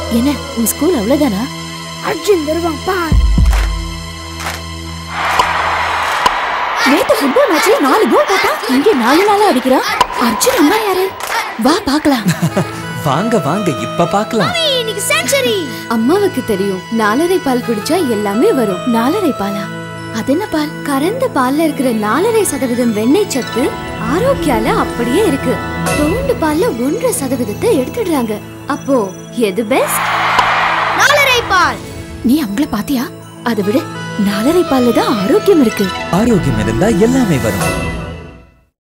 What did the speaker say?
என்ன உன் ஸ்கூல் அவ்வளவுதானா அர்ஜுன் வருவான் பார் நேத்து ஃபுட்பால் மேட்ச்ல நாலு கோல் போட்டா இங்க நாலு நாளா அடிக்கிறான் அர்ஜுன் அம்மா யாரு வா பார்க்கலாம் வாங்க வாங்க இப்ப பார்க்கலாம் இன்னைக்கு செஞ்சுரி அம்மாவுக்கு தெரியும் நாலரை பால் குடிச்சா எல்லாமே வரும் நாலரை பாலா அது என்ன பால் கறந்த பால்ல இருக்கிற நாலரை சதவீதம் வெண்ணெய் சத்து ஆரோக்கியால அப்படியே இருக்கு தோண்டு பால்ல ஒன்றரை சதவீதத்தை எடுத்துடுறாங்க அப்போ எது பெஸ்ட் நாலரை பால் நீ அவங்கள பாத்தியா அதை விட நாலரை பால்ல தான் ஆரோக்கியம் இருக்கு ஆரோக்கியம் இருந்தா எல்லாமே வரும்